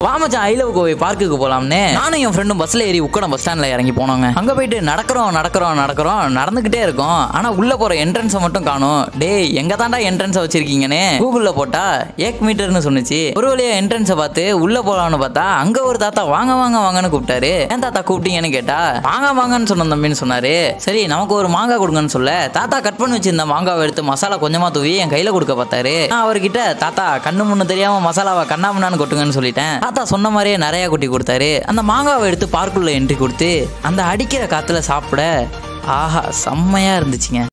வா மச்சான் I love Kovai பார்க்குக்கு போலாம்னு நானும் என் ஃப்ரெண்டும் பஸ்ல ஏறி உக்கடம் பஸ் ஸ்டாண்ட்ல இறங்கி போனோங்க அங்க போயிட்டு நடக்கிறோம் நடக்கிறோம் நடக்கிறோம் நடந்துகிட்டே இருக்கோம் ஆனா உள்ள போற என்ட்ரன்ஸை மட்டும் காணும் டேய் எங்க தாண்டா என்ட்ரன்ஸ் வச்சிருக்கீங்கன்னு கூகுள்ல போட்டா ஏக் மீட்டர்னு சொன்னுச்சு ஒரு வழியா என்ட்ரன்ஸை பார்த்து உள்ள போலாம்னு பார்த்தா அங்க ஒரு தாத்தா வாங்க வாங்க வாங்கன்னு கூப்பிட்டாரு ஏன் தாத்தா கூப்பிட்டீங்கன்னு கேட்டா வாங்க வாங்கன்னு சொன்ன தம்பின்னு சொன்னாரு சரி நமக்கு ஒரு மாங்காய் கொடுங்கன்னு சொல்ல தாத்தா கட் பண்ணி வச்சிருந்த மாங்காவை எடுத்து மசாலா கொஞ்சமா தூவி என் கையில கொடுக்க பார்த்தாரு நான் அவர்கிட்ட தாத்தா கண்ணு முன்னு தெரியாம மசாலாவை கண்ணாமண்ணான்னு கொட்டுங்கன்னு சொல்லிட்டேன் தாத்தா சொன்ன மாதிரியே நிறைய கொட்டி கொடுத்தாரு அந்த மாங்காவை எடுத்து பார்க்குள்ள என்ட்ரி கொடுத்து அந்த அடிக்கிற காத்துல சாப்பிட ஆஹா செம்மையா இருந்துச்சுங்க